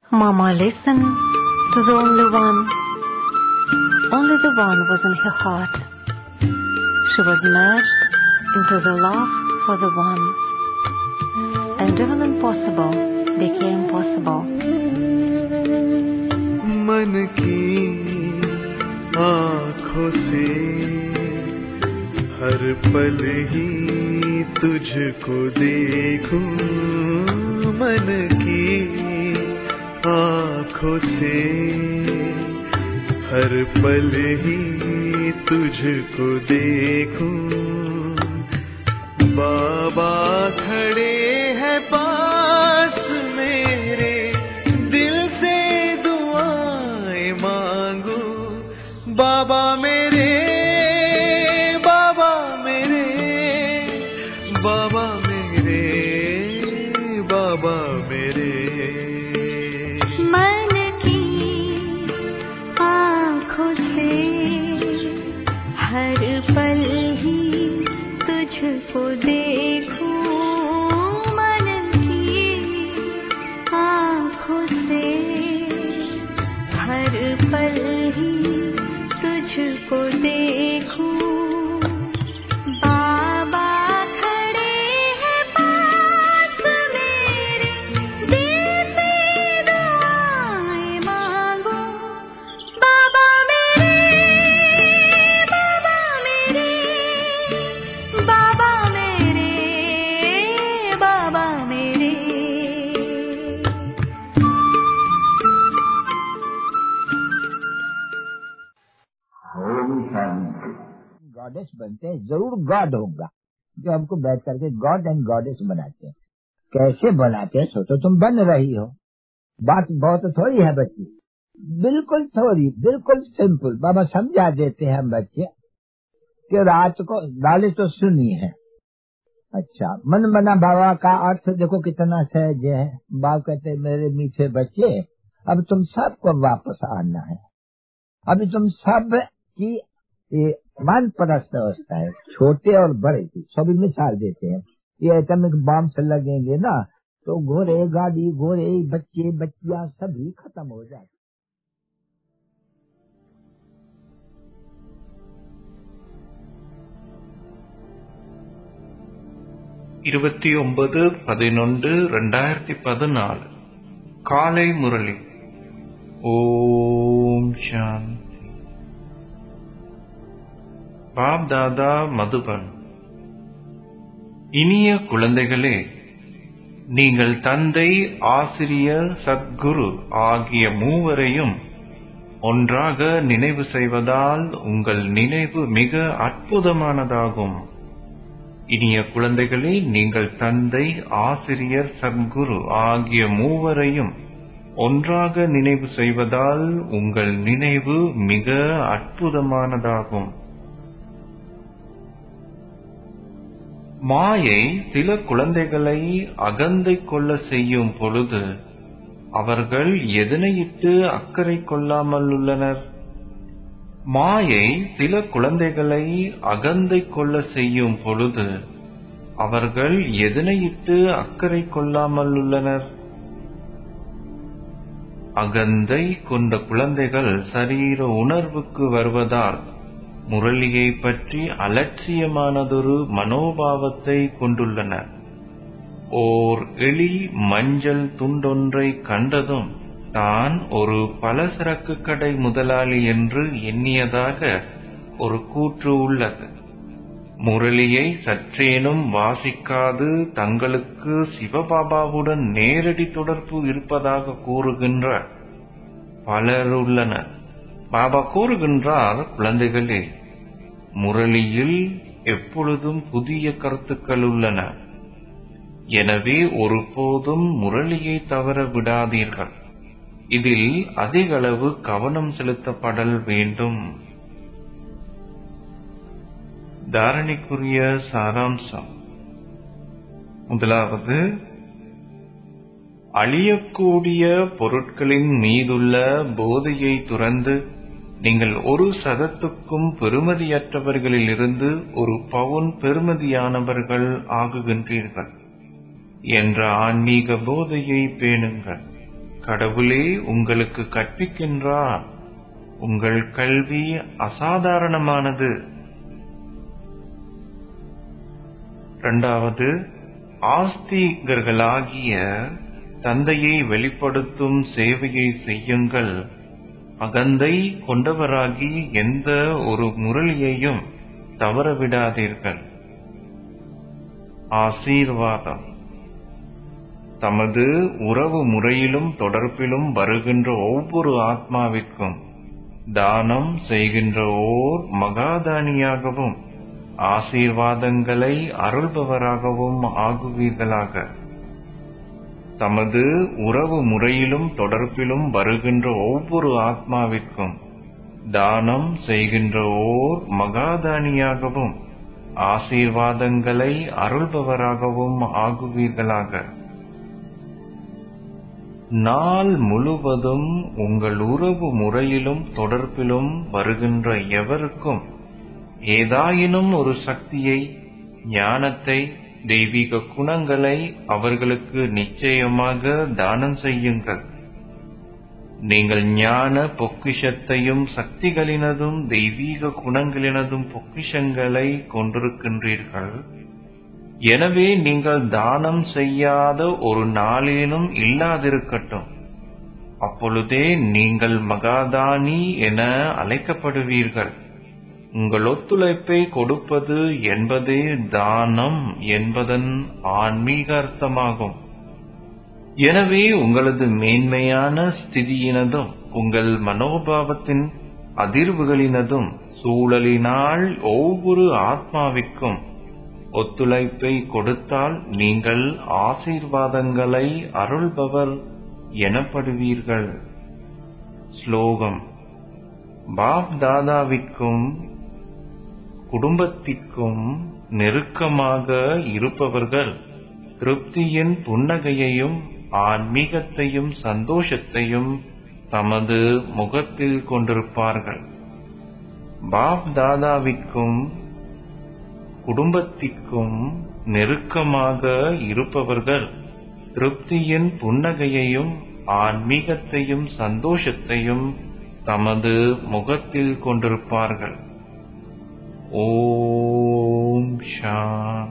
Mama listened to the only one. Only the one was in her heart. She was merged into the love for the one. And even impossible became possible. मन की आँखों से हर पल ही तुझको देखूं मन की आँखों से हर पल ही तुझको देखूं बाबा खड़े हैं पास मेरे दिल से दुआएं मांगू बाबा मेरे बाबा मेरे बाबा मेरे बाबा मेरे मन की आँखों से हर पल ही तुझको देखूं मन की आँखों से हर पल ही तुझको देखूं बाबा खड़े हैं पास मेरे दिल से दुआएं मांगो बाबा मेरे बाबा मेरे बाबा मेरे बाबा मेरे होली शांति गॉडेस बनते हैं जरूर गॉड होगा जो हमको बैठ करके गॉड एंड गॉडेस बनाते हैं कैसे बनाते हैं सोचो तुम बन रही हो बात बहुत थोड़ी है बच्ची बिल्कुल थोड़ी बिल्कुल सिंपल बाबा समझा देते हैं हम बच्चे कि रात को गाली तो सुनी है अच्छा मन बना बाबा का अर्थ देखो कितना सहज है बाप कहते हैं, मेरे मीठे बच्चे अब तुम सबको वापस आना है अभी तुम सब की ये मन परस्त अवस्था है छोटे और बड़े की सभी मिसाल देते हैं ये एटमिक बम से लगेंगे ना तो घोड़े गाड़ी घोड़े बच्चे बच्चियां सभी खत्म हो जाते இருபத்தி ஒன்பது பதினொன்று ரெண்டாயிரத்தி பதினாலு காலை முரளி ஓம் சாந்தி பாப் தாதா மதுபன் இனிய குழந்தைகளே நீங்கள் தந்தை ஆசிரியர் சத்குரு ஆகிய மூவரையும் ஒன்றாக நினைவு செய்வதால் உங்கள் நினைவு மிக அற்புதமானதாகும் இனிய குழந்தைகளே நீங்கள் தந்தை ஆசிரியர் சத்குரு ஆகிய மூவரையும் ஒன்றாக நினைவு செய்வதால் உங்கள் நினைவு மிக அற்புதமானதாகும் மாயை சில குழந்தைகளை அகந்தை கொள்ள செய்யும் பொழுது அவர்கள் எதனையிட்டு அக்கறை கொள்ளாமல் உள்ளனர் மாயை சில குழந்தைகளை அகந்தை கொள்ள செய்யும் பொழுது அவர்கள் எதனையிட்டு அக்கறை கொள்ளாமல் உள்ளனர் அகந்தை கொண்ட குழந்தைகள் சரீர உணர்வுக்கு வருவதால் முரளியை பற்றி அலட்சியமானதொரு மனோபாவத்தை கொண்டுள்ளனர் ஓர் எளி மஞ்சள் துண்டொன்றை கண்டதும் தான் ஒரு பலசரக்கு கடை முதலாளி என்று எண்ணியதாக ஒரு கூற்று உள்ளது முரளியை சற்றேனும் வாசிக்காது தங்களுக்கு சிவபாபாவுடன் நேரடி தொடர்பு இருப்பதாக கூறுகின்ற பலர் உள்ளனர் பாபா கூறுகின்றார் குழந்தைகளே முரளியில் எப்பொழுதும் புதிய கருத்துக்கள் உள்ளன எனவே ஒருபோதும் முரளியை தவற விடாதீர்கள் இதில் அதிகளவு கவனம் செலுத்தப்படல் வேண்டும் தாரணைக்குரிய சாராம்சம் முதலாவது அழியக்கூடிய பொருட்களின் மீதுள்ள போதையை துறந்து நீங்கள் ஒரு சதத்துக்கும் பெறுமதியற்றவர்களிலிருந்து ஒரு பவுன் பெறுமதியானவர்கள் ஆகுகின்றீர்கள் என்ற ஆன்மீக போதையை பேணுங்கள் கடவுளே உங்களுக்கு கற்பிக்கின்றார் உங்கள் கல்வி அசாதாரணமானது இரண்டாவது ஆஸ்திகர்களாகிய தந்தையை வெளிப்படுத்தும் சேவையை செய்யுங்கள் அகந்தை கொண்டவராகி எந்த ஒரு முரளியையும் தவறவிடாதீர்கள் ஆசீர்வாதம் தமது உறவு முறையிலும் தொடர்பிலும் வருகின்ற ஒவ்வொரு ஆத்மாவிற்கும் தானம் செய்கின்ற ஓர் மகாதானியாகவும் ஆசீர்வாதங்களை அருள்பவராகவும் ஆகுவீர்களாக தமது உறவு முறையிலும் தொடர்பிலும் வருகின்ற ஒவ்வொரு ஆத்மாவிற்கும் தானம் செய்கின்ற ஓர் மகாதானியாகவும் ஆசீர்வாதங்களை அருள்பவராகவும் ஆகுவீர்களாக நாள் முழுவதும் உங்கள் உறவு முறையிலும் தொடர்பிலும் வருகின்ற எவருக்கும் ஏதாயினும் ஒரு சக்தியை ஞானத்தை தெய்வீக குணங்களை அவர்களுக்கு நிச்சயமாக தானம் செய்யுங்கள் நீங்கள் ஞான பொக்கிஷத்தையும் சக்திகளினதும் தெய்வீக குணங்களினதும் பொக்கிஷங்களை கொண்டிருக்கின்றீர்கள் எனவே நீங்கள் தானம் செய்யாத ஒரு நாளேனும் இல்லாதிருக்கட்டும் அப்பொழுதே நீங்கள் மகாதானி என அழைக்கப்படுவீர்கள் உங்கள் ஒத்துழைப்பை கொடுப்பது என்பதே தானம் என்பதன் ஆன்மீக அர்த்தமாகும் எனவே உங்களது மேன்மையான ஸ்திதியினதும் உங்கள் மனோபாவத்தின் அதிர்வுகளினதும் சூழலினால் ஒவ்வொரு ஆத்மாவிற்கும் ஒத்துழைப்பை கொடுத்தால் நீங்கள் ஆசீர்வாதங்களை அருள்பவர் எனப்படுவீர்கள் ஸ்லோகம் பாப் தாதாவிற்கும் குடும்பத்திற்கும் நெருக்கமாக இருப்பவர்கள் திருப்தியின் புன்னகையையும் ஆன்மீகத்தையும் சந்தோஷத்தையும் தமது முகத்தில் கொண்டிருப்பார்கள் பாப் தாதாவிற்கும் குடும்பத்திற்கும் நெருக்கமாக இருப்பவர்கள் திருப்தியின் புன்னகையையும் ஆன்மீகத்தையும் சந்தோஷத்தையும் தமது முகத்தில் கொண்டிருப்பார்கள் ஓம் சாந்தி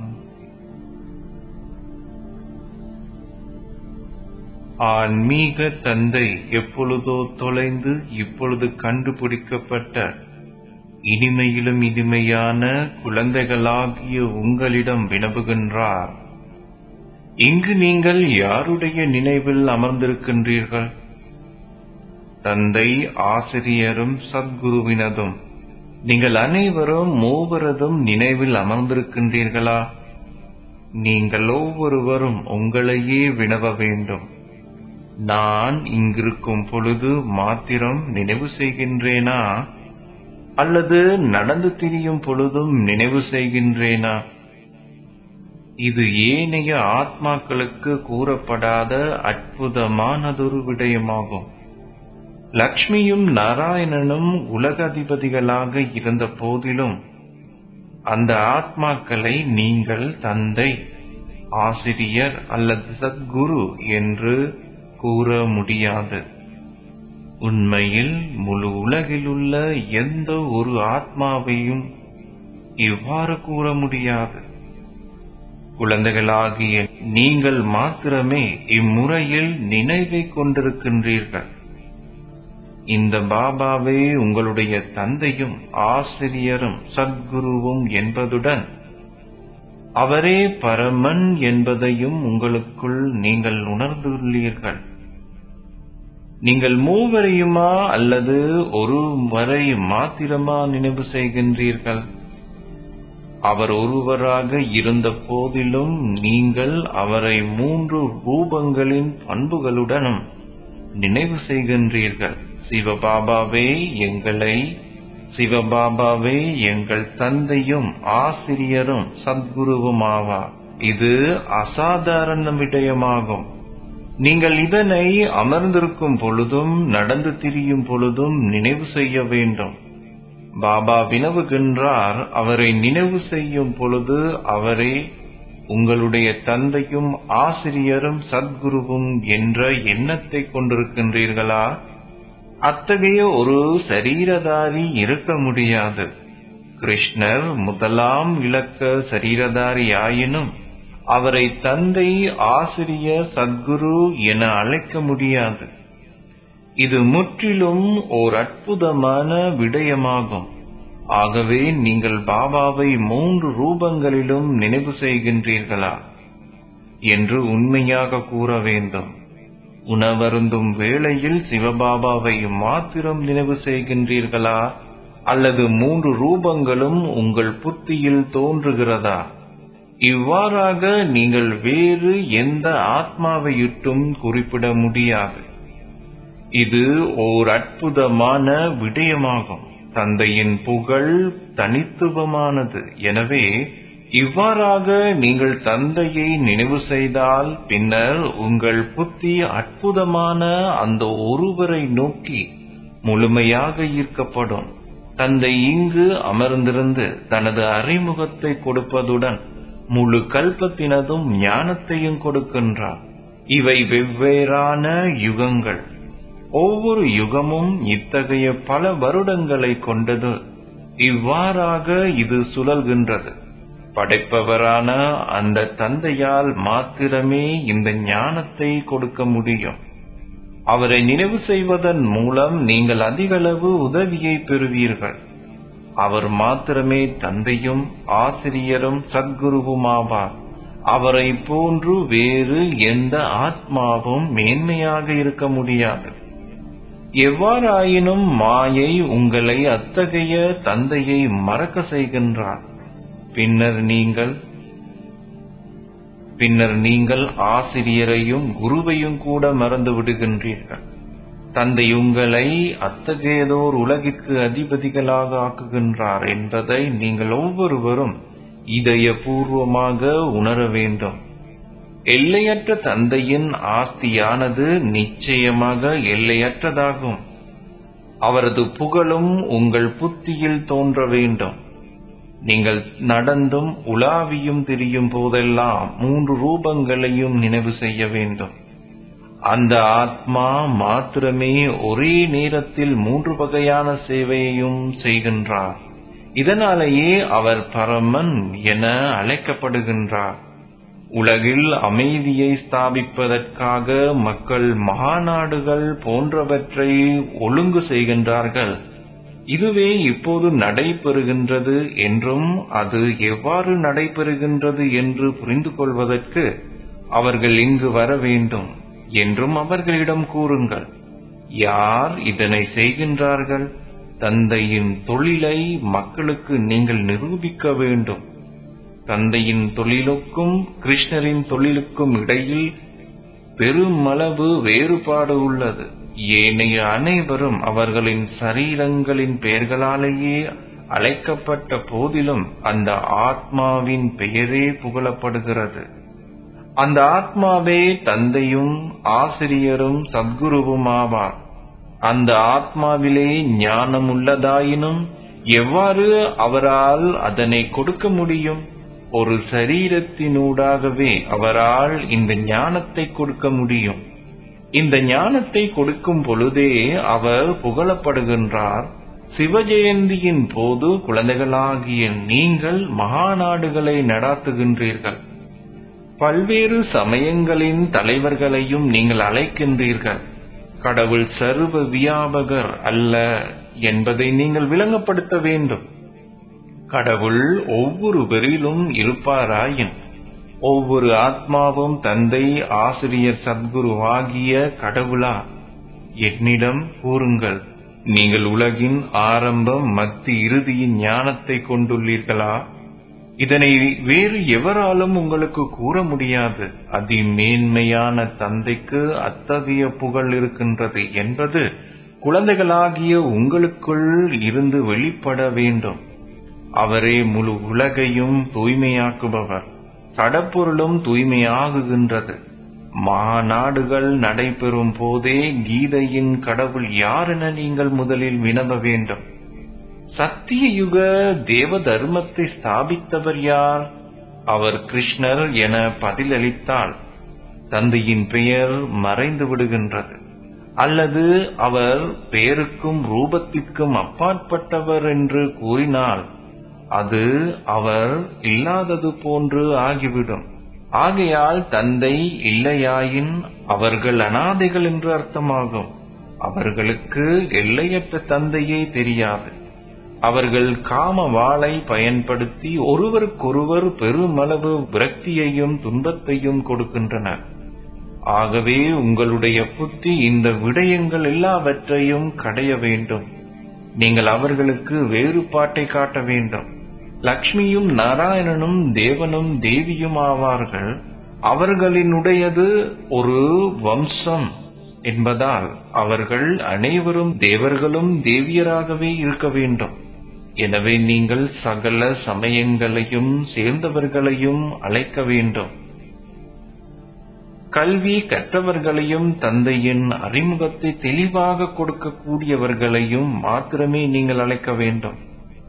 ஆன்மீக தந்தை எப்பொழுதோ தொலைந்து இப்பொழுது கண்டுபிடிக்கப்பட்ட இனிமையிலும் இனிமையான குழந்தைகளாகிய உங்களிடம் வினவுகின்றார் இங்கு நீங்கள் யாருடைய நினைவில் அமர்ந்திருக்கின்றீர்கள் தந்தை ஆசிரியரும் சத்குருவினதும் நீங்கள் அனைவரும் மூவரதும் நினைவில் அமர்ந்திருக்கின்றீர்களா நீங்கள் ஒவ்வொருவரும் உங்களையே வினவ வேண்டும் நான் இங்கிருக்கும் பொழுது மாத்திரம் நினைவு செய்கின்றேனா அல்லது நடந்து திரியும் பொழுதும் நினைவு செய்கின்றேனா இது ஏனைய ஆத்மாக்களுக்கு கூறப்படாத அற்புதமானதொரு விடயமாகும் லக்ஷ்மியும் நாராயணனும் உலக அதிபதிகளாக இருந்த போதிலும் அந்த ஆத்மாக்களை நீங்கள் தந்தை ஆசிரியர் அல்லது சத்குரு என்று கூற முடியாது உண்மையில் முழு உலகிலுள்ள எந்த ஒரு ஆத்மாவையும் இவ்வாறு கூற முடியாது குழந்தைகளாகிய நீங்கள் மாத்திரமே இம்முறையில் நினைவை கொண்டிருக்கின்றீர்கள் இந்த பாபாவே உங்களுடைய தந்தையும் ஆசிரியரும் சத்குருவும் என்பதுடன் அவரே பரமன் என்பதையும் உங்களுக்குள் நீங்கள் உணர்ந்துள்ளீர்கள் நீங்கள் மூவரையுமா அல்லது ஒரு வரை மாத்திரமா நினைவு செய்கின்றீர்கள் அவர் ஒருவராக இருந்த போதிலும் நீங்கள் அவரை மூன்று ரூபங்களின் பண்புகளுடனும் நினைவு செய்கின்றீர்கள் சிவபாபாவே எங்களை சிவபாபாவே எங்கள் தந்தையும் ஆசிரியரும் சத்குருவும் ஆவார் இது அசாதாரண விடயமாகும் நீங்கள் இதனை அமர்ந்திருக்கும் பொழுதும் நடந்து திரியும் பொழுதும் நினைவு செய்ய வேண்டும் பாபா வினவுகின்றார் அவரை நினைவு செய்யும் பொழுது அவரே உங்களுடைய தந்தையும் ஆசிரியரும் சத்குருவும் என்ற எண்ணத்தை கொண்டிருக்கின்றீர்களா அத்தகைய ஒரு சரீரதாரி இருக்க முடியாது கிருஷ்ணர் முதலாம் இலக்க சரீரதாரி ஆயினும் அவரை தந்தை ஆசிரியர் சத்குரு என அழைக்க முடியாது இது முற்றிலும் ஓர் அற்புதமான விடயமாகும் ஆகவே நீங்கள் பாபாவை மூன்று ரூபங்களிலும் நினைவு செய்கின்றீர்களா என்று உண்மையாக கூற வேண்டும் உணவருந்தும் வேளையில் சிவபாபாவை மாத்திரம் நினைவு செய்கின்றீர்களா அல்லது மூன்று ரூபங்களும் உங்கள் புத்தியில் தோன்றுகிறதா இவ்வாறாக நீங்கள் வேறு எந்த ஆத்மாவையிட்டும் குறிப்பிட முடியாது இது ஓர் அற்புதமான விடயமாகும் தந்தையின் புகழ் தனித்துவமானது எனவே இவ்வாறாக நீங்கள் தந்தையை நினைவு செய்தால் பின்னர் உங்கள் புத்தி அற்புதமான அந்த ஒருவரை நோக்கி முழுமையாக ஈர்க்கப்படும் தந்தை இங்கு அமர்ந்திருந்து தனது அறிமுகத்தை கொடுப்பதுடன் முழு கல்பத்தினதும் ஞானத்தையும் கொடுக்கின்றார் இவை வெவ்வேறான யுகங்கள் ஒவ்வொரு யுகமும் இத்தகைய பல வருடங்களை கொண்டது இவ்வாறாக இது சுழல்கின்றது படைப்பவரான அந்த தந்தையால் மாத்திரமே இந்த ஞானத்தை கொடுக்க முடியும் அவரை நினைவு செய்வதன் மூலம் நீங்கள் அதிகளவு உதவியை பெறுவீர்கள் அவர் மாத்திரமே தந்தையும் ஆசிரியரும் சத்குருவுமாவார் அவரை போன்று வேறு எந்த ஆத்மாவும் மேன்மையாக இருக்க முடியாது எவ்வாறாயினும் மாயை உங்களை அத்தகைய தந்தையை மறக்க செய்கின்றார் பின்னர் நீங்கள் பின்னர் நீங்கள் ஆசிரியரையும் குருவையும் கூட மறந்து விடுகின்றீர்கள் தந்தை உங்களை அத்தகையதோர் உலகிற்கு அதிபதிகளாக ஆக்குகின்றார் என்பதை நீங்கள் ஒவ்வொருவரும் இதயபூர்வமாக உணர வேண்டும் எல்லையற்ற தந்தையின் ஆஸ்தியானது நிச்சயமாக எல்லையற்றதாகும் அவரது புகழும் உங்கள் புத்தியில் தோன்ற வேண்டும் நீங்கள் நடந்தும் உலாவியும் திரியும் போதெல்லாம் மூன்று ரூபங்களையும் நினைவு செய்ய வேண்டும் அந்த ஆத்மா மாத்திரமே ஒரே நேரத்தில் மூன்று வகையான சேவையையும் செய்கின்றார் இதனாலேயே அவர் பரமன் என அழைக்கப்படுகின்றார் உலகில் அமைதியை ஸ்தாபிப்பதற்காக மக்கள் மகாநாடுகள் போன்றவற்றை ஒழுங்கு செய்கின்றார்கள் இதுவே இப்போது நடைபெறுகின்றது என்றும் அது எவ்வாறு நடைபெறுகின்றது என்று புரிந்து கொள்வதற்கு அவர்கள் இங்கு வர வேண்டும் என்றும் அவர்களிடம் கூறுங்கள் யார் இதனை செய்கின்றார்கள் தந்தையின் தொழிலை மக்களுக்கு நீங்கள் நிரூபிக்க வேண்டும் தந்தையின் தொழிலுக்கும் கிருஷ்ணரின் தொழிலுக்கும் இடையில் பெருமளவு வேறுபாடு உள்ளது ஏனைய அனைவரும் அவர்களின் சரீரங்களின் பெயர்களாலேயே அழைக்கப்பட்ட போதிலும் அந்த ஆத்மாவின் பெயரே புகழப்படுகிறது அந்த ஆத்மாவே தந்தையும் ஆசிரியரும் சத்குருவும் ஆவார் அந்த ஆத்மாவிலே ஞானம் உள்ளதாயினும் எவ்வாறு அவரால் அதனை கொடுக்க முடியும் ஒரு சரீரத்தினூடாகவே அவரால் இந்த ஞானத்தை கொடுக்க முடியும் இந்த ஞானத்தை கொடுக்கும் பொழுதே அவர் புகழப்படுகின்றார் சிவஜெயந்தியின் போது குழந்தைகளாகிய நீங்கள் மகாநாடுகளை நடாத்துகின்றீர்கள் பல்வேறு சமயங்களின் தலைவர்களையும் நீங்கள் அழைக்கின்றீர்கள் கடவுள் சர்வ வியாபகர் அல்ல என்பதை நீங்கள் விளங்கப்படுத்த வேண்டும் கடவுள் ஒவ்வொருவரிலும் இருப்பாராயின் ஒவ்வொரு ஆத்மாவும் தந்தை ஆசிரியர் சத்குரு ஆகிய கடவுளா என்னிடம் கூறுங்கள் நீங்கள் உலகின் ஆரம்பம் மத்தி இறுதியின் ஞானத்தை கொண்டுள்ளீர்களா இதனை வேறு எவராலும் உங்களுக்கு கூற முடியாது அதிமேன்மையான தந்தைக்கு அத்தகைய புகழ் இருக்கின்றது என்பது குழந்தைகளாகிய உங்களுக்குள் இருந்து வெளிப்பட வேண்டும் அவரே முழு உலகையும் தூய்மையாக்குபவர் சடப்பொருளும் தூய்மையாகுகின்றது மாநாடுகள் நடைபெறும் போதே கீதையின் கடவுள் யார் என நீங்கள் முதலில் வினவ வேண்டும் சத்திய யுக தேவ தர்மத்தை ஸ்தாபித்தவர் யார் அவர் கிருஷ்ணர் என பதிலளித்தால் தந்தையின் பெயர் மறைந்து விடுகின்றது அல்லது அவர் பெயருக்கும் ரூபத்திற்கும் அப்பாற்பட்டவர் என்று கூறினால் அது அவர் இல்லாதது போன்று ஆகிவிடும் ஆகையால் தந்தை இல்லையாயின் அவர்கள் அனாதைகள் என்று அர்த்தமாகும் அவர்களுக்கு எல்லையற்ற தந்தையே தெரியாது அவர்கள் காம வாளை பயன்படுத்தி ஒருவருக்கொருவர் பெருமளவு விரக்தியையும் துன்பத்தையும் கொடுக்கின்றனர் ஆகவே உங்களுடைய புத்தி இந்த விடயங்கள் எல்லாவற்றையும் கடைய வேண்டும் நீங்கள் அவர்களுக்கு வேறுபாட்டை காட்ட வேண்டும் லக்ஷ்மியும் நாராயணனும் தேவனும் தேவியும் ஆவார்கள் அவர்களினுடையது ஒரு வம்சம் என்பதால் அவர்கள் அனைவரும் தேவர்களும் தேவியராகவே இருக்க வேண்டும் எனவே நீங்கள் சகல சமயங்களையும் சேர்ந்தவர்களையும் அழைக்க வேண்டும் கல்வி கற்றவர்களையும் தந்தையின் அறிமுகத்தை தெளிவாக கொடுக்கக்கூடியவர்களையும் மாத்திரமே நீங்கள் அழைக்க வேண்டும்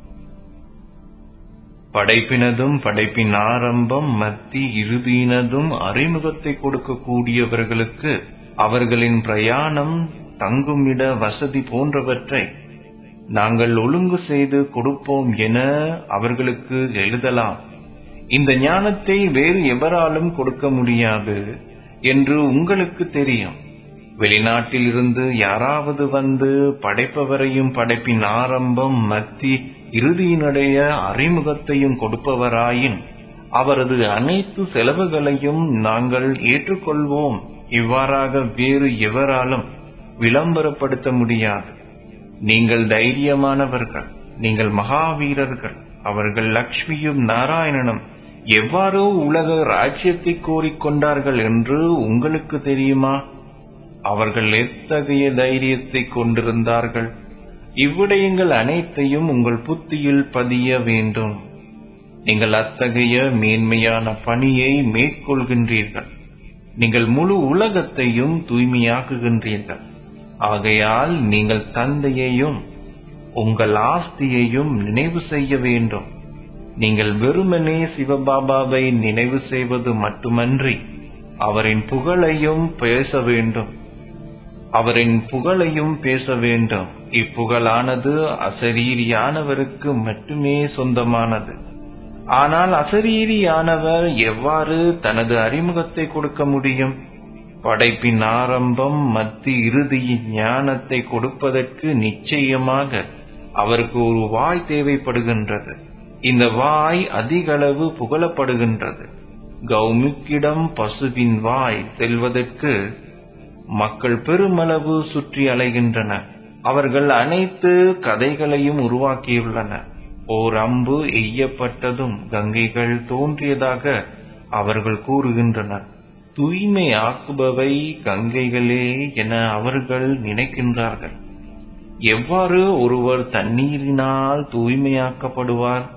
படைப்பினதும் படைப்பின் ஆரம்பம் மத்தி இறுதியினதும் அறிமுகத்தை கொடுக்கக்கூடியவர்களுக்கு அவர்களின் பிரயாணம் தங்குமிட வசதி போன்றவற்றை நாங்கள் ஒழுங்கு செய்து கொடுப்போம் என அவர்களுக்கு எழுதலாம் இந்த ஞானத்தை வேறு எவராலும் கொடுக்க முடியாது என்று உங்களுக்கு தெரியும் வெளிநாட்டில் இருந்து யாராவது வந்து படைப்பவரையும் படைப்பின் ஆரம்பம் மத்தி இறுதியினுடைய அறிமுகத்தையும் கொடுப்பவராயின் அவரது அனைத்து செலவுகளையும் நாங்கள் ஏற்றுக்கொள்வோம் இவ்வாறாக வேறு எவராலும் விளம்பரப்படுத்த முடியாது நீங்கள் தைரியமானவர்கள் நீங்கள் மகாவீரர்கள் அவர்கள் லக்ஷ்மியும் நாராயணனும் எவ்வாறோ உலக ராஜ்யத்தை கோரிக்கொண்டார்கள் என்று உங்களுக்கு தெரியுமா அவர்கள் எத்தகைய தைரியத்தை கொண்டிருந்தார்கள் இவ்விடயங்கள் அனைத்தையும் உங்கள் புத்தியில் பதிய வேண்டும் நீங்கள் அத்தகைய மேன்மையான பணியை மேற்கொள்கின்றீர்கள் நீங்கள் முழு உலகத்தையும் தூய்மையாக்குகின்றீர்கள் ஆகையால் நீங்கள் தந்தையையும் உங்கள் ஆஸ்தியையும் நினைவு செய்ய வேண்டும் நீங்கள் வெறுமனே சிவபாபாவை நினைவு செய்வது மட்டுமன்றி அவரின் புகழையும் பேச வேண்டும் அவரின் புகழையும் பேச வேண்டும் இப்புகழானது அசரீரியானவருக்கு மட்டுமே சொந்தமானது ஆனால் அசரீரியானவர் எவ்வாறு தனது அறிமுகத்தை கொடுக்க முடியும் படைப்பின் ஆரம்பம் மத்தி இறுதியின் ஞானத்தை கொடுப்பதற்கு நிச்சயமாக அவருக்கு ஒரு வாய் தேவைப்படுகின்றது இந்த வாய் அதிகளவு புகழப்படுகின்றது கௌமுக்கிடம் பசுவின் வாய் செல்வதற்கு மக்கள் பெருமளவு சுற்றி அலைகின்றனர் அவர்கள் அனைத்து கதைகளையும் உருவாக்கியுள்ளனர் ஓர் அம்பு எய்யப்பட்டதும் கங்கைகள் தோன்றியதாக அவர்கள் கூறுகின்றனர் தூய்மை ஆக்குபவை கங்கைகளே என அவர்கள் நினைக்கின்றார்கள் எவ்வாறு ஒருவர் தண்ணீரினால் தூய்மையாக்கப்படுவார்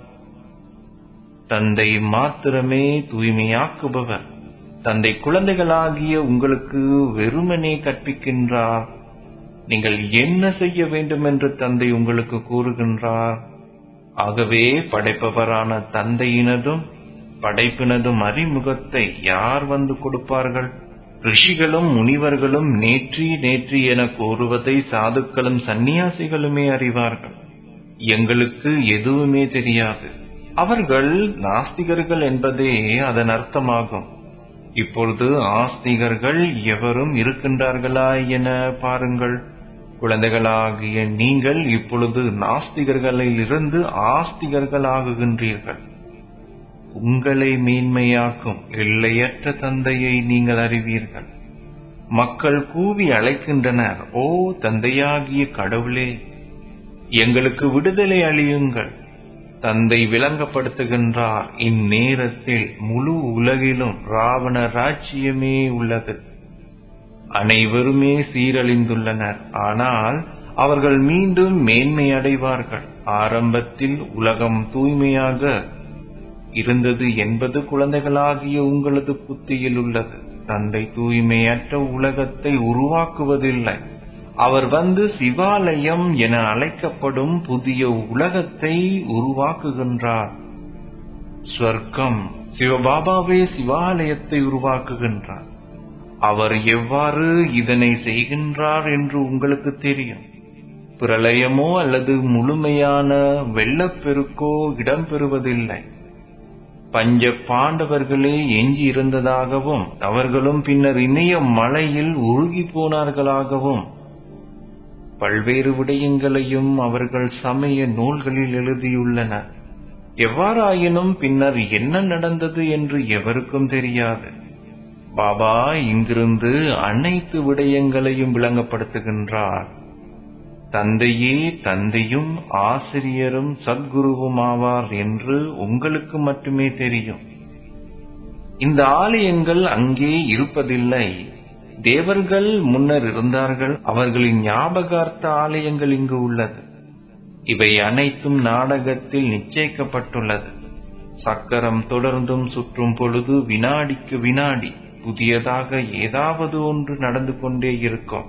தந்தை மாத்திரமே தூய்மையாக்குபவர் தந்தை குழந்தைகளாகிய உங்களுக்கு வெறுமனே கற்பிக்கின்றார் நீங்கள் என்ன செய்ய வேண்டும் என்று தந்தை உங்களுக்கு கூறுகின்றார் ஆகவே படைப்பவரான தந்தையினதும் படைப்பினதும் அறிமுகத்தை யார் வந்து கொடுப்பார்கள் ரிஷிகளும் முனிவர்களும் நேற்றி நேற்றி என கூறுவதை சாதுக்களும் சந்நியாசிகளுமே அறிவார்கள் எங்களுக்கு எதுவுமே தெரியாது அவர்கள் நாஸ்திகர்கள் என்பதே அதன் அர்த்தமாகும் இப்பொழுது ஆஸ்திகர்கள் எவரும் இருக்கின்றார்களா என பாருங்கள் குழந்தைகளாகிய நீங்கள் இப்பொழுது நாஸ்திகர்களில் இருந்து ஆஸ்திகர்கள் ஆகுகின்றீர்கள் உங்களை மேன்மையாக்கும் எல்லையற்ற தந்தையை நீங்கள் அறிவீர்கள் மக்கள் கூவி அழைக்கின்றனர் ஓ தந்தையாகிய கடவுளே எங்களுக்கு விடுதலை அளியுங்கள் தந்தை விளங்கப்படுத்துகின்றார் இந்நேரத்தில் முழு உலகிலும் ராவண ராஜ்யமே உள்ளது அனைவருமே சீரழிந்துள்ளனர் ஆனால் அவர்கள் மீண்டும் மேன்மை அடைவார்கள் ஆரம்பத்தில் உலகம் தூய்மையாக இருந்தது என்பது குழந்தைகளாகிய உங்களது புத்தியில் உள்ளது தந்தை தூய்மையற்ற உலகத்தை உருவாக்குவதில்லை அவர் வந்து சிவாலயம் என அழைக்கப்படும் புதிய உலகத்தை உருவாக்குகின்றார் ஸ்வர்க்கம் சிவபாபாவே சிவாலயத்தை உருவாக்குகின்றார் அவர் எவ்வாறு இதனை செய்கின்றார் என்று உங்களுக்கு தெரியும் பிரளயமோ அல்லது முழுமையான வெள்ளப்பெருக்கோ இடம்பெறுவதில்லை பஞ்ச பாண்டவர்களே எஞ்சி இருந்ததாகவும் அவர்களும் பின்னர் இணைய மலையில் உருகி போனார்களாகவும் பல்வேறு விடயங்களையும் அவர்கள் சமய நூல்களில் எழுதியுள்ளனர் எவ்வாறாயினும் பின்னர் என்ன நடந்தது என்று எவருக்கும் தெரியாது பாபா இங்கிருந்து அனைத்து விடயங்களையும் விளங்கப்படுத்துகின்றார் தந்தையே தந்தையும் ஆசிரியரும் சத்குருவுமாவார் என்று உங்களுக்கு மட்டுமே தெரியும் இந்த ஆலயங்கள் அங்கே இருப்பதில்லை தேவர்கள் முன்னர் இருந்தார்கள் அவர்களின் ஞாபகார்த்த ஆலயங்கள் இங்கு உள்ளது இவை அனைத்தும் நாடகத்தில் நிச்சயிக்கப்பட்டுள்ளது சக்கரம் தொடர்ந்தும் சுற்றும் பொழுது வினாடிக்கு வினாடி புதியதாக ஏதாவது ஒன்று நடந்து கொண்டே இருக்கும்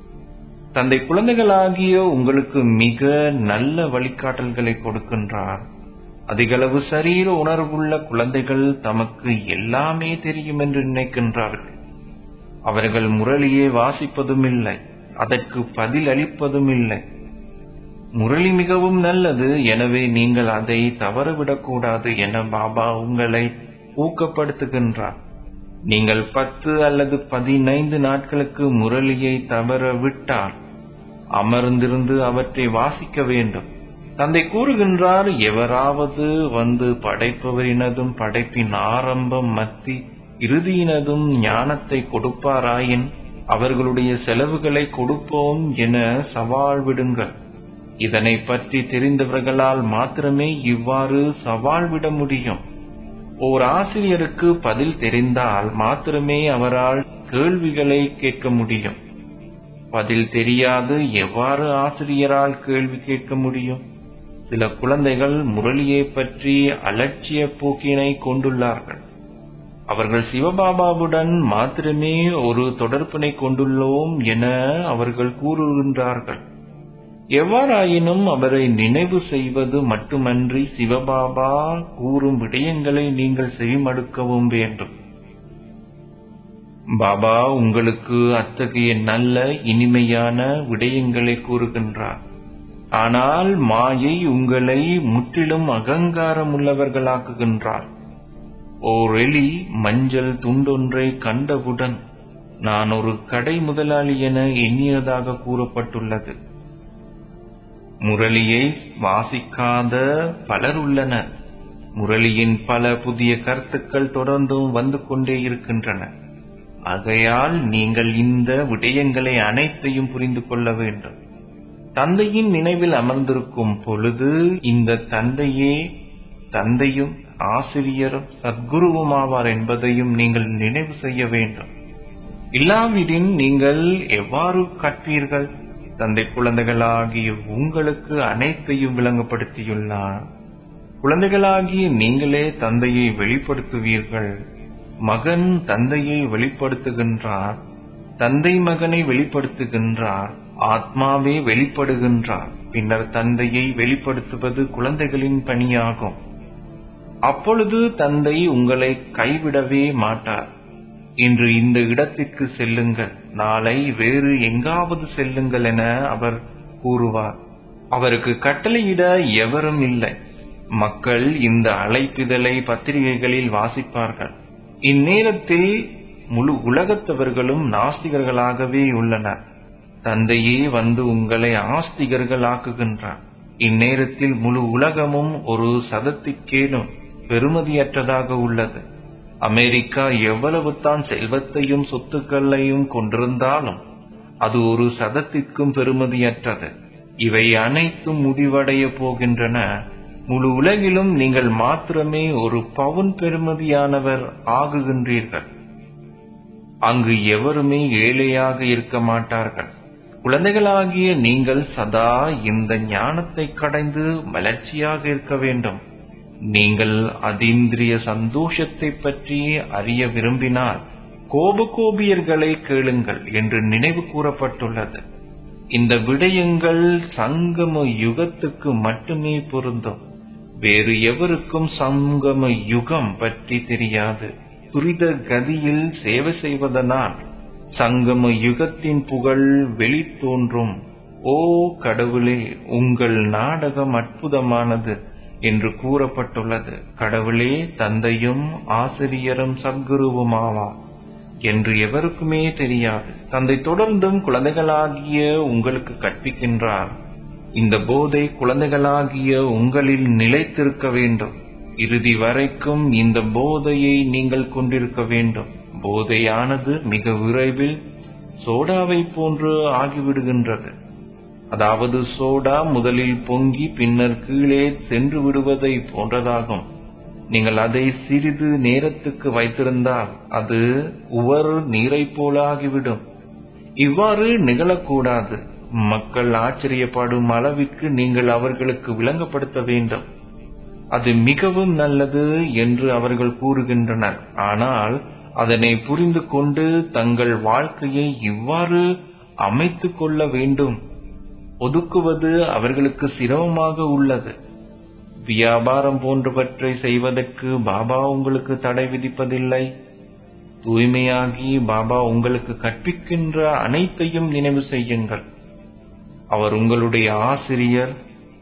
தந்தை குழந்தைகளாகிய உங்களுக்கு மிக நல்ல வழிகாட்டல்களை கொடுக்கின்றார் அதிகளவு சரீர உணர்வுள்ள குழந்தைகள் தமக்கு எல்லாமே தெரியும் என்று நினைக்கின்றார்கள் அவர்கள் முரளியை வாசிப்பதும் இல்லை அதற்கு பதில் அளிப்பதும் இல்லை முரளி மிகவும் நல்லது எனவே நீங்கள் அதை தவறவிடக்கூடாது என பாபா உங்களை ஊக்கப்படுத்துகின்றார் நீங்கள் பத்து அல்லது பதினைந்து நாட்களுக்கு முரளியை தவற விட்டால் அமர்ந்திருந்து அவற்றை வாசிக்க வேண்டும் தந்தை கூறுகின்றார் எவராவது வந்து படைப்பவரினதும் படைப்பின் ஆரம்பம் மத்தி இறுதியினதும் ஞானத்தை கொடுப்பாராயின் அவர்களுடைய செலவுகளை கொடுப்போம் என சவால் விடுங்கள் இதனை பற்றி தெரிந்தவர்களால் மாத்திரமே இவ்வாறு சவால் விட முடியும் ஓர் ஆசிரியருக்கு பதில் தெரிந்தால் மாத்திரமே அவரால் கேள்விகளை கேட்க முடியும் பதில் தெரியாது எவ்வாறு ஆசிரியரால் கேள்வி கேட்க முடியும் சில குழந்தைகள் முரளியை பற்றி அலட்சிய போக்கினை கொண்டுள்ளார்கள் அவர்கள் சிவபாபாவுடன் மாத்திரமே ஒரு தொடர்பினை கொண்டுள்ளோம் என அவர்கள் கூறுகின்றார்கள் எவ்வாறாயினும் அவரை நினைவு செய்வது மட்டுமன்றி சிவபாபா கூறும் விடயங்களை நீங்கள் செவிமடுக்கவும் வேண்டும் பாபா உங்களுக்கு அத்தகைய நல்ல இனிமையான விடயங்களை கூறுகின்றார் ஆனால் மாயை உங்களை முற்றிலும் அகங்காரமுள்ளவர்களாக்குகின்றார் ஓர் எலி மஞ்சள் துண்டொன்றை கண்டவுடன் நான் ஒரு கடை முதலாளி என எண்ணியதாக கூறப்பட்டுள்ளது முரளியை வாசிக்காத பலர் உள்ளனர் முரளியின் பல புதிய கருத்துக்கள் தொடர்ந்தும் வந்து கொண்டே இருக்கின்றன ஆகையால் நீங்கள் இந்த விடயங்களை அனைத்தையும் புரிந்து கொள்ள வேண்டும் தந்தையின் நினைவில் அமர்ந்திருக்கும் பொழுது இந்த தந்தையே தந்தையும் ஆசிரியரும் சத்குருவுமாவார் என்பதையும் நீங்கள் நினைவு செய்ய வேண்டும் இல்லாவிடின் நீங்கள் எவ்வாறு கற்பீர்கள் தந்தை குழந்தைகளாகிய உங்களுக்கு அனைத்தையும் விளங்கப்படுத்தியுள்ளார் குழந்தைகளாகிய நீங்களே தந்தையை வெளிப்படுத்துவீர்கள் மகன் தந்தையை வெளிப்படுத்துகின்றார் தந்தை மகனை வெளிப்படுத்துகின்றார் ஆத்மாவே வெளிப்படுகின்றார் பின்னர் தந்தையை வெளிப்படுத்துவது குழந்தைகளின் பணியாகும் அப்பொழுது தந்தை உங்களை கைவிடவே மாட்டார் இன்று இந்த இடத்திற்கு செல்லுங்கள் நாளை வேறு எங்காவது செல்லுங்கள் என அவர் கூறுவார் அவருக்கு கட்டளையிட எவரும் இல்லை மக்கள் இந்த அழைப்பிதழை பத்திரிகைகளில் வாசிப்பார்கள் இந்நேரத்தில் முழு உலகத்தவர்களும் நாஸ்திகர்களாகவே உள்ளனர் தந்தையே வந்து உங்களை ஆஸ்திகர்களாக்குகின்றார் இந்நேரத்தில் முழு உலகமும் ஒரு சதத்திற்கேனும் பெருமதியற்றதாக உள்ளது அமெரிக்கா எவ்வளவு தான் செல்வத்தையும் சொத்துக்களையும் கொண்டிருந்தாலும் அது ஒரு சதத்திற்கும் பெருமதியற்றது இவை அனைத்தும் முடிவடைய போகின்றன முழு உலகிலும் நீங்கள் மாத்திரமே ஒரு பவுன் பெருமதியானவர் ஆகுகின்றீர்கள் அங்கு எவருமே ஏழையாக இருக்க மாட்டார்கள் குழந்தைகளாகிய நீங்கள் சதா இந்த ஞானத்தை கடைந்து மலர்ச்சியாக இருக்க வேண்டும் நீங்கள் அதீந்திரிய சந்தோஷத்தை பற்றி அறிய விரும்பினால் கோபகோபியர்களை கேளுங்கள் என்று நினைவு கூறப்பட்டுள்ளது இந்த விடயங்கள் சங்கம யுகத்துக்கு மட்டுமே பொருந்தும் வேறு எவருக்கும் சங்கம யுகம் பற்றி தெரியாது துரித கதியில் சேவை செய்வதனால் சங்கம யுகத்தின் புகழ் வெளித்தோன்றும் ஓ கடவுளே உங்கள் நாடகம் அற்புதமானது என்று கூறப்பட்டுள்ளது கடவுளே தந்தையும் ஆசிரியரும் சத்குருவுமாவார் என்று எவருக்குமே தெரியாது தந்தை தொடர்ந்தும் குழந்தைகளாகிய உங்களுக்கு கற்பிக்கின்றார் இந்த போதை குழந்தைகளாகிய உங்களில் நிலைத்திருக்க வேண்டும் இறுதி வரைக்கும் இந்த போதையை நீங்கள் கொண்டிருக்க வேண்டும் போதையானது மிக விரைவில் சோடாவை போன்று ஆகிவிடுகின்றது அதாவது சோடா முதலில் பொங்கி பின்னர் கீழே சென்று விடுவதை போன்றதாகும் நீங்கள் அதை சிறிது நேரத்துக்கு வைத்திருந்தால் அது உவர் நீரைப் போல ஆகிவிடும் இவ்வாறு நிகழக்கூடாது மக்கள் ஆச்சரியப்படும் அளவிற்கு நீங்கள் அவர்களுக்கு விளங்கப்படுத்த வேண்டும் அது மிகவும் நல்லது என்று அவர்கள் கூறுகின்றனர் ஆனால் அதனை புரிந்து கொண்டு தங்கள் வாழ்க்கையை இவ்வாறு அமைத்துக் கொள்ள வேண்டும் ஒதுக்குவது அவர்களுக்கு சிரமமாக உள்ளது வியாபாரம் போன்றவற்றை செய்வதற்கு பாபா உங்களுக்கு தடை விதிப்பதில்லை தூய்மையாகி பாபா உங்களுக்கு கற்பிக்கின்ற அனைத்தையும் நினைவு செய்யுங்கள் அவர் உங்களுடைய ஆசிரியர்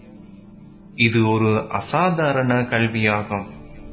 இது ஒரு அசாதாரண கல்வியாகும்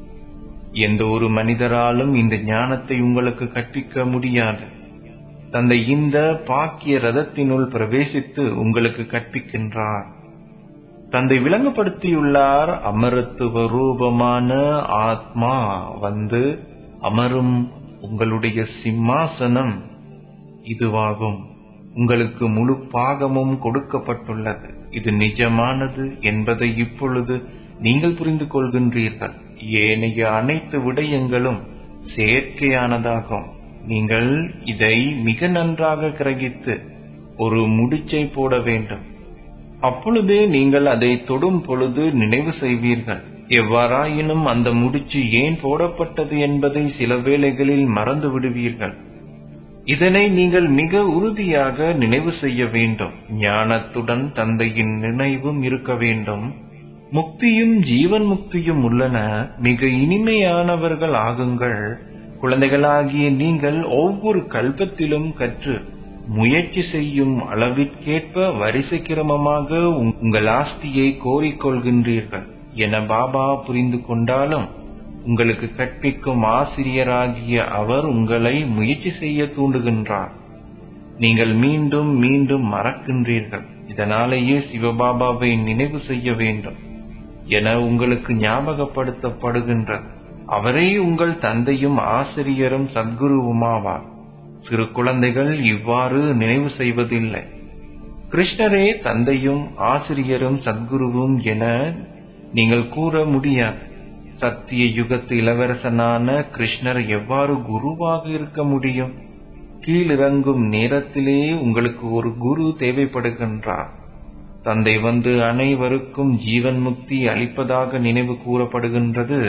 எந்த ஒரு மனிதராலும் இந்த ஞானத்தை உங்களுக்கு கற்பிக்க முடியாது தந்தை இந்த பாக்கிய ரதத்தினுள் பிரவேசித்து உங்களுக்கு கற்பிக்கின்றார் தந்தை விளங்கப்படுத்தியுள்ளார் அமரத்துவ ரூபமான ஆத்மா வந்து அமரும் உங்களுடைய சிம்மாசனம் இதுவாகும் உங்களுக்கு முழு பாகமும் கொடுக்கப்பட்டுள்ளது இது நிஜமானது என்பதை இப்பொழுது நீங்கள் புரிந்து கொள்கின்றீர்கள் ஏனைய அனைத்து விடயங்களும் செயற்கையானதாகும் நீங்கள் இதை மிக நன்றாக கிரகித்து ஒரு முடிச்சை போட வேண்டும் அப்பொழுதே நீங்கள் அதை தொடும் பொழுது நினைவு செய்வீர்கள் எவ்வாறாயினும் அந்த முடிச்சு ஏன் போடப்பட்டது என்பதை சில வேளைகளில் மறந்து விடுவீர்கள் இதனை நீங்கள் மிக உறுதியாக நினைவு செய்ய வேண்டும் ஞானத்துடன் தந்தையின் நினைவும் இருக்க வேண்டும் முக்தியும் ஜீவன் முக்தியும் உள்ளன மிக இனிமையானவர்கள் ஆகுங்கள் குழந்தைகளாகிய நீங்கள் ஒவ்வொரு கல்பத்திலும் கற்று முயற்சி செய்யும் அளவிற்கேற்ப வரிசை கிரமமாக உங்கள் ஆஸ்தியை கோரிக்கொள்கின்றீர்கள் என பாபா புரிந்து கொண்டாலும் உங்களுக்கு கற்பிக்கும் ஆசிரியராகிய அவர் உங்களை முயற்சி செய்ய தூண்டுகின்றார் நீங்கள் மீண்டும் மீண்டும் மறக்கின்றீர்கள் இதனாலேயே சிவபாபாவை நினைவு செய்ய வேண்டும் என உங்களுக்கு ஞாபகப்படுத்தப்படுகின்றது அவரே உங்கள் தந்தையும் ஆசிரியரும் சத்குருவுமாவார் சிறு குழந்தைகள் இவ்வாறு நினைவு செய்வதில்லை கிருஷ்ணரே தந்தையும் ஆசிரியரும் சத்குருவும் என நீங்கள் கூற முடியாது சத்திய யுகத்து இளவரசனான கிருஷ்ணர் எவ்வாறு குருவாக இருக்க முடியும் கீழிறங்கும் நேரத்திலே உங்களுக்கு ஒரு குரு தேவைப்படுகின்றார் தந்தை வந்து அனைவருக்கும் ஜீவன் முக்தி அளிப்பதாக நினைவு கூறப்படுகின்றது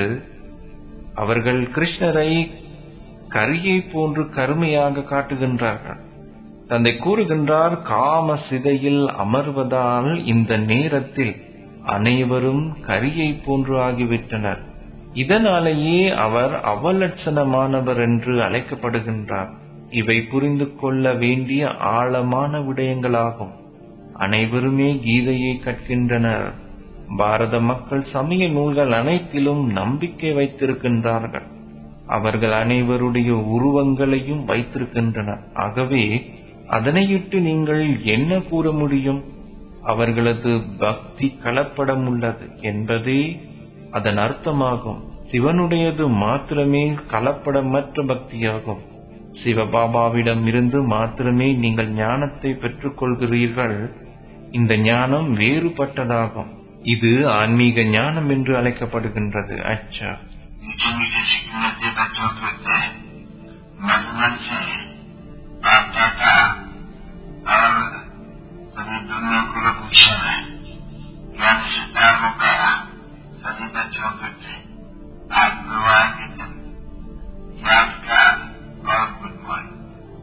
அவர்கள் கிருஷ்ணரை கரியை போன்று கருமையாக காட்டுகின்றார்கள் தந்தை கூறுகின்றார் காம சிதையில் அமர்வதால் இந்த நேரத்தில் அனைவரும் கரியை போன்று ஆகிவிட்டனர் இதனாலேயே அவர் அவலட்சணமானவர் என்று அழைக்கப்படுகின்றார் இவை புரிந்து கொள்ள வேண்டிய ஆழமான விடயங்களாகும் அனைவருமே கீதையை கற்கின்றனர் பாரத மக்கள் சமய நூல்கள் அனைத்திலும் நம்பிக்கை வைத்திருக்கின்றார்கள் அவர்கள் அனைவருடைய உருவங்களையும் வைத்திருக்கின்றனர் ஆகவே அதனையிட்டு நீங்கள் என்ன கூற முடியும் அவர்களது பக்தி கலப்படம் உள்ளது என்பதே அதன் அர்த்தமாகும் சிவனுடையது மாத்திரமே கலப்படமற்ற பக்தியாகும் சிவபாபாவிடம் இருந்து மாத்திரமே நீங்கள் ஞானத்தை பெற்றுக்கொள்கிறீர்கள் இந்த ஞானம் வேறுபட்டதாகும் இது ஆன்மீக ஞானம் என்று அழைக்கப்படுகின்றது அச்சா मीठे मीठे सिकनते बच्चों को होते हैं मधुबन से बाप दादा और सभी दुनिया को पूछा है ज्ञान सिद्धार हो गया सभी बच्चों को थे आज गुरुवार के दिन याद का और गुड मॉर्निंग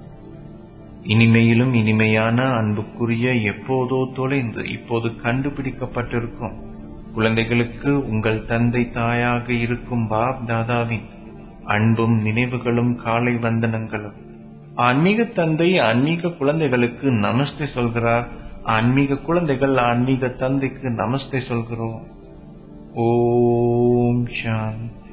இனிமையிலும் இனிமையான அன்புக்குரிய எப்போதோ தொலைந்து இப்போது கண்டுபிடிக்கப்பட்டிருக்கும் குழந்தைகளுக்கு உங்கள் தந்தை தாயாக இருக்கும் பாப் தாதாவின் அன்பும் நினைவுகளும் காலை வந்தனங்களும் ஆன்மீக தந்தை ஆன்மீக குழந்தைகளுக்கு நமஸ்தே சொல்கிறார் ஆன்மீக குழந்தைகள் ஆன்மீக தந்தைக்கு நமஸ்தே சொல்கிறோம் ஓம் சாந்தி